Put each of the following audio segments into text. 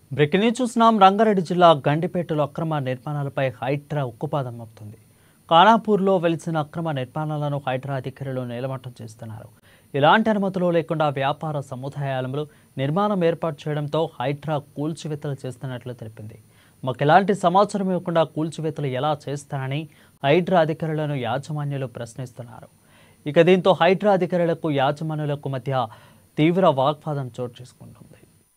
breaking news చూస్తున్నాం రంగారెడ్డి జిల్లా గండిపేటలో అక్రమ నిర్మాణాలపై హైడ్రా ఉక్కుపాదం మోపుతుంది ఖానాపూర్లో వెలిసిన అక్రమ నిర్మాణాలను హైడ్రా అధికారులు నేలమట్టం చేస్తున్నారు ఇలాంటి అనుమతులు లేకుండా వ్యాపార సముదాయాలలో నిర్మాణం ఏర్పాటు చేయడంతో హైడ్రా కూల్చివేతలు చేస్తున్నట్లు తెలిపింది మాకు ఎలాంటి సమాచారం ఇవ్వకుండా కూల్చివేతలు ఎలా చేస్తారని హైడ్రా అధికారులను యాజమాన్యులు ప్రశ్నిస్తున్నారు ఇక దీంతో హైడ్రా అధికారులకు యాజమాన్యులకు మధ్య తీవ్ర వాగ్వాదం చోటు చేసుకుంటుంది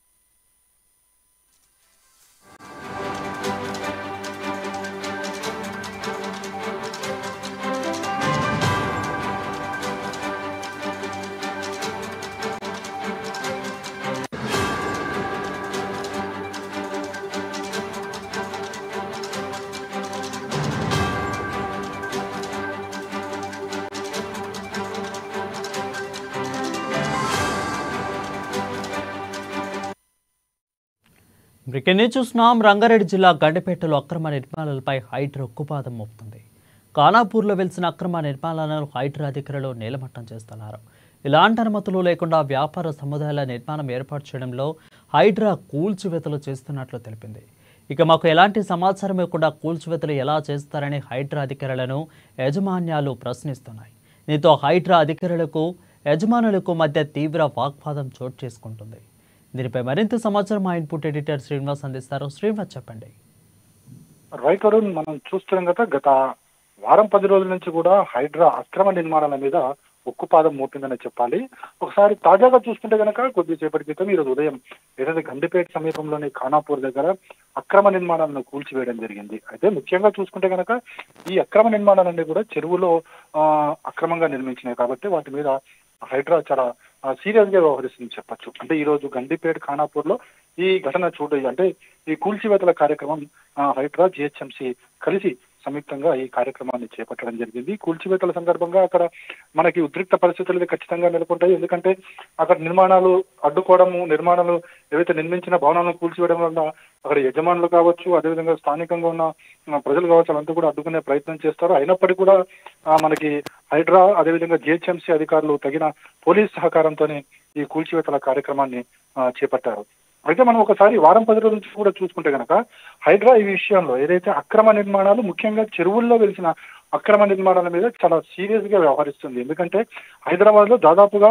బ్రేకింగ్ న్యూస్ చూస్తున్నాం రంగారెడ్డి జిల్లా గండిపేటలో అక్రమ నిర్మాణాలపై హైడ్రా ఉక్కుపాదం మోపుతుంది ఖానాపూర్లో వెలిసిన అక్రమ నిర్మాణాలను హైడ్రా అధికారులు నేలమట్టం చేస్తున్నారు ఇలాంటి అనుమతులు లేకుండా వ్యాపార సముదాయాల నిర్మాణం ఏర్పాటు చేయడంలో హైడ్రా కూల్చివేతలు చేస్తున్నట్లు తెలిపింది ఇక మాకు ఎలాంటి సమాచారం ఇవ్వకుండా కూల్చివేతలు ఎలా చేస్తారని హైడ్రా అధికారులను యజమాన్యాలు ప్రశ్నిస్తున్నాయి దీంతో హైడ్రా అధికారులకు యజమానులకు మధ్య తీవ్ర వాగ్వాదం చోటు చేసుకుంటుంది దీనిపై మరింత సమాచారం మా ఇన్పుట్ ఎడిటర్ శ్రీనివాస్ అందిస్తారు శ్రీనివాస్ చెప్పండి రైట్ వరుణ్ మనం చూస్తున్నాం కదా గత వారం పది రోజుల నుంచి కూడా హైడ్రా అక్రమ నిర్మాణాల మీద ఉక్కుపాదం మోపిందని చెప్పాలి ఒకసారి తాజాగా చూసుకుంటే గనక కొద్దిసేపటి క్రితం ఈరోజు ఉదయం ఏదైతే గండిపేట సమీపంలోని ఖానాపూర్ దగ్గర అక్రమ నిర్మాణాలను కూల్చివేయడం జరిగింది అయితే ముఖ్యంగా చూసుకుంటే గనక ఈ అక్రమ నిర్మాణాలన్నీ కూడా చెరువులో ఆ, అక్రమంగా నిర్మించినాయి కాబట్టి వాటి మీద హైడ్రా చాలా సీరియస్ గా వ్యవహరిస్తుంది చెప్పొచ్చు అంటే ఈ రోజు గండిపేట ఖానాపూర్ లో ఈ ఘటన చూడ అంటే ఈ కూల్చివేతల కార్యక్రమం ఆ, హైడ్రా జిహెచ్ఎంసి కలిసి సంయుక్తంగా ఈ కార్యక్రమాన్ని చేపట్టడం జరిగింది కూల్చివేతల సందర్భంగా అక్కడ మనకి ఉద్రిక్త పరిస్థితులు ఖచ్చితంగా నెలకొంటాయి ఎందుకంటే అక్కడ నిర్మాణాలు అడ్డుకోవడము నిర్మాణాలు ఏవైతే నిర్మించిన భవనాలను కూల్చివేయడం వల్ల అక్కడ యజమానులు కావచ్చు అదేవిధంగా స్థానికంగా ఉన్న ఆ, ప్రజలు కావచ్చు వాళ్ళంతా కూడా అడ్డుకునే ప్రయత్నం చేస్తారు అయినప్పటికీ కూడా ఆ, మనకి హైడ్రా అదేవిధంగా జిహెచ్ఎంసీ అధికారులు తగిన పోలీస్ సహకారంతోనే ఈ కూల్చివేతల కార్యక్రమాన్ని ఆ, చేపట్టారు అయితే మనం ఒకసారి వారం పది రోజుల నుంచి కూడా చూసుకుంటే గనక హైడ్రా ఈ విషయంలో ఏదైతే అక్రమ నిర్మాణాలు ముఖ్యంగా చెరువుల్లో వెలిసిన అక్రమ నిర్మాణాల మీద చాలా సీరియస్ గా వ్యవహరిస్తుంది ఎందుకంటే హైదరాబాద్ లో దాదాపుగా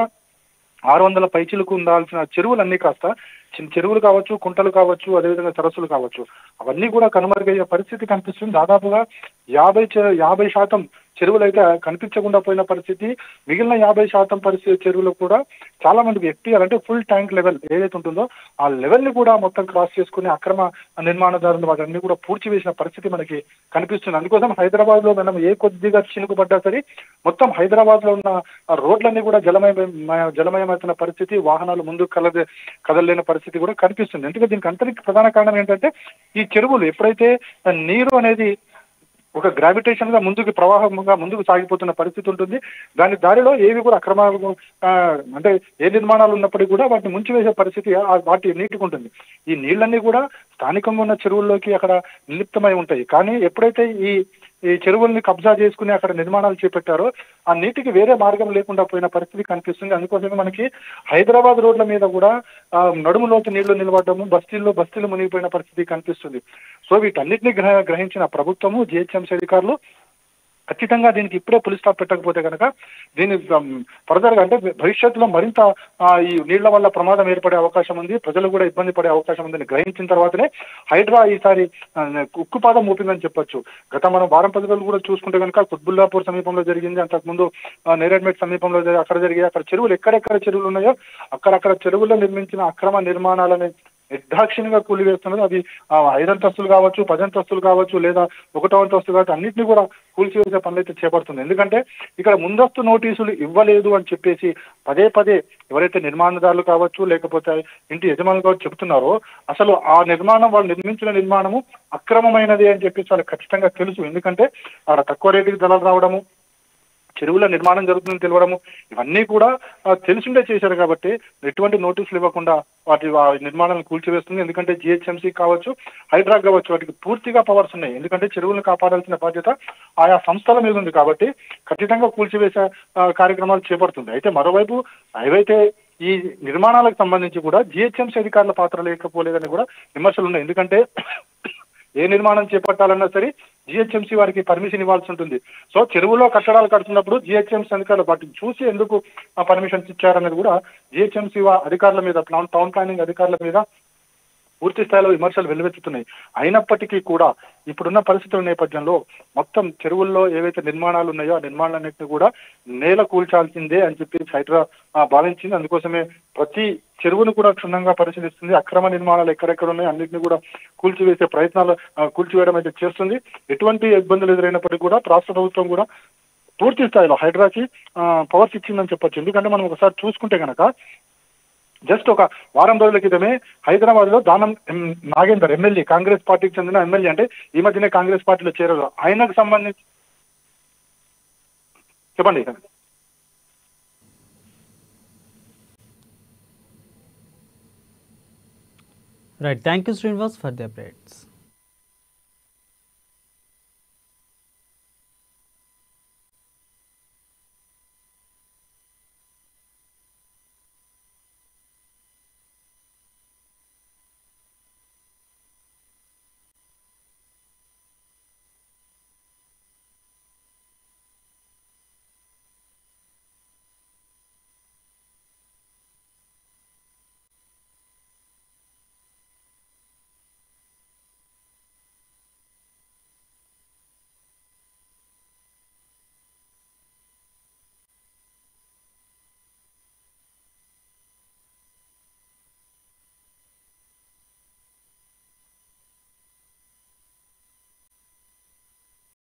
ఆరు వందల పైచిలకు ఉండాల్సిన చెరువులన్నీ కాస్త చిన్న చెరువులు కావచ్చు కుంటలు కావచ్చు అదేవిధంగా సరస్సులు కావచ్చు అవన్నీ కూడా కనుమరుగయ్యే పరిస్థితి కనిపిస్తుంది దాదాపుగా యాభై చె- యాభై శాతం చెరువులు అయితే కనిపించకుండా పోయిన పరిస్థితి మిగిలిన యాభై శాతం పరిస్థితి చెరువులు కూడా చాలా మందికి ఎఫ్టీఆర్ అంటే ఫుల్ ట్యాంక్ లెవెల్ ఏదైతే ఉంటుందో ఆ లెవెల్ ని కూడా మొత్తం క్రాస్ చేసుకుని అక్రమ నిర్మాణదారులు వాటన్ని కూడా పూడ్చి వేసిన పరిస్థితి మనకి కనిపిస్తుంది అందుకోసం హైదరాబాద్ లో మనం ఏ కొద్దిగా చినుకు పడ్డా సరే మొత్తం హైదరాబాద్ లో ఉన్న ఆ రోడ్లన్నీ కూడా జలమయం జలమయమవుతున్న పరిస్థితి వాహనాలు ముందుకు కలదే కదలలేని పరిస్థితి కూడా కనిపిస్తుంది ఎందుకంటే దీనికి అంతరికి ప్రధాన కారణం ఏంటంటే ఈ చెరువులు ఎప్పుడైతే ఆ నీరు అనేది ఒక గ్రావిటేషన్ గా ముందుకు ప్రవాహంగా ముందుకు సాగిపోతున్న పరిస్థితి ఉంటుంది దాని దారిలో ఏవి కూడా అక్రమాలు ఆ, అంటే ఏ నిర్మాణాలు ఉన్నప్పటికీ కూడా వాటిని ముంచివేసే పరిస్థితి ఆ వాటి నీటికి ఉంటుంది ఈ నీళ్ళన్నీ కూడా స్థానికంగా ఉన్న చెరువుల్లోకి అక్కడ నిలిప్తమై ఉంటాయి కానీ ఎప్పుడైతే ఈ ఈ చెరువుల్ని కబ్జా చేసుకుని అక్కడ నిర్మాణాలు చేపట్టారో ఆ నీటికి వేరే మార్గం లేకుండా పోయిన పరిస్థితి కనిపిస్తుంది అందుకోసమే మనకి హైదరాబాద్ రోడ్ల మీద కూడా ఆ, నడుము లోతు నీళ్లు నిలబడము బస్తీల్లో బస్తీలు మునిగిపోయిన పరిస్థితి కనిపిస్తుంది సో వీటన్నిటిని గ్రహ గ్రహించిన ప్రభుత్వము జిహెచ్ఎంసీ అధికారులు ఖచ్చితంగా దీనికి ఇప్పుడే పులి స్టాప్ పెట్టకపోతే కనుక దీని ఫర్దర్ గా అంటే భవిష్యత్తులో మరింత ఆ, ఈ నీళ్ల వల్ల ప్రమాదం ఏర్పడే అవకాశం ఉంది ప్రజలు కూడా ఇబ్బంది పడే అవకాశం ఉందని గ్రహించిన తర్వాతనే హైడ్రా ఈసారి ఆ, ఉక్కుపాదం ఊపిందని చెప్పొచ్చు గత మనం వారం పది రోజులు కూడా చూసుకుంటే కనుక కుత్బుల్లాపూర్ సమీపంలో జరిగింది అంతకుముందు ఆ, నేరేడ్మెట్ సమీపంలో జరి- అక్కడ జరిగే అక్కడ చెరువులు ఎక్కడెక్కడ చెరువులు ఉన్నాయో అక్కడక్కడ చెరువుల్లో నిర్మించిన అక్రమ నిర్మాణాలని నిర్దాక్షిణ్యంగా కూలివేస్తున్నది అది ఆ, ఐదంతస్తులు కావచ్చు పదంతస్తులు కావచ్చు లేదా ఒకటో అంతస్తు కావచ్చు అన్నింటినీ కూడా కూల్చివేసే పనులు అయితే చేపడుతుంది ఎందుకంటే ఇక్కడ ముందస్తు నోటీసులు ఇవ్వలేదు అని చెప్పేసి పదే పదే ఎవరైతే నిర్మాణదారులు కావచ్చు లేకపోతే ఇంటి యజమానులు కావచ్చు చెబుతున్నారో అసలు ఆ నిర్మాణం వాళ్ళు నిర్మించిన నిర్మాణము అక్రమమైనది అని చెప్పేసి వాళ్ళకి ఖచ్చితంగా తెలుసు ఎందుకంటే అక్కడ తక్కువ రేటుకి ధరలు రావడము చెరువుల నిర్మాణం జరుగుతుందని తెలవడము ఇవన్నీ కూడా ఆ, తెలిసిండే చేశారు కాబట్టి ఎటువంటి నోటీసులు ఇవ్వకుండా వాటి ఆ నిర్మాణాలను కూల్చివేస్తుంది ఎందుకంటే జిహెచ్ఎంసీ కావచ్చు హైడ్రా కావచ్చు వాటికి పూర్తిగా పవర్స్ ఉన్నాయి ఎందుకంటే చెరువులను కాపాడాల్సిన బాధ్యత ఆయా సంస్థల మీద ఉంది కాబట్టి ఖచ్చితంగా కూల్చివేసే ఆ, కార్యక్రమాలు చేపడుతుంది అయితే మరోవైపు ఏవైతే ఈ నిర్మాణాలకు సంబంధించి కూడా జిహెచ్ఎంసీ అధికారుల పాత్ర లేకపోలేదని కూడా విమర్శలు ఉన్నాయి ఎందుకంటే ఏ నిర్మాణం చేపట్టాలన్నా సరే జిహెచ్ఎంసీ వారికి పర్మిషన్ ఇవ్వాల్సి ఉంటుంది సో చెరువులో కట్టడాలు కడుతున్నప్పుడు జిహెచ్ఎంసీ అధికారులు వాటిని చూసి ఎందుకు పర్మిషన్స్ ఇచ్చారనేది కూడా జిహెచ్ఎంసీ అధికారుల మీద ప్లాన్ టౌన్ ప్లానింగ్ అధికారుల మీద పూర్తి స్థాయిలో విమర్శలు వెల్లువెత్తుతున్నాయి అయినప్పటికీ కూడా ఇప్పుడున్న పరిస్థితుల నేపథ్యంలో మొత్తం చెరువుల్లో ఏవైతే నిర్మాణాలు ఉన్నాయో ఆ నిర్మాణాలన్నింటినీ కూడా నేల కూల్చాల్సిందే అని చెప్పి హైడ్రా ఆ, భావించింది అందుకోసమే ప్రతి చెరువును కూడా క్షుణ్ణంగా పరిశీలిస్తుంది అక్రమ నిర్మాణాలు ఎక్కడెక్కడ ఉన్నాయో అన్నింటినీ కూడా కూల్చివేసే ప్రయత్నాలు ఆ, కూల్చివేయడం అయితే చేస్తుంది ఎటువంటి ఇబ్బందులు ఎదురైనప్పటికీ కూడా రాష్ట్ర ప్రభుత్వం కూడా పూర్తి స్థాయిలో హైడ్రాకి పవర్స్ ఇచ్చిందని చెప్పొచ్చు ఎందుకంటే మనం ఒకసారి చూసుకుంటే గనక జస్ట్ ఒక వారం రోజుల క్రితమే హైదరాబాద్ లో దానం ఎం- నాగేందర్ ఎమ్మెల్యే కాంగ్రెస్ పార్టీకి చెందిన ఎమ్మెల్యే అంటే ఈ మధ్యనే కాంగ్రెస్ పార్టీలో చేరారు ఆయనకు సంబంధించి చెప్పండి right thank you Srinivas for the updates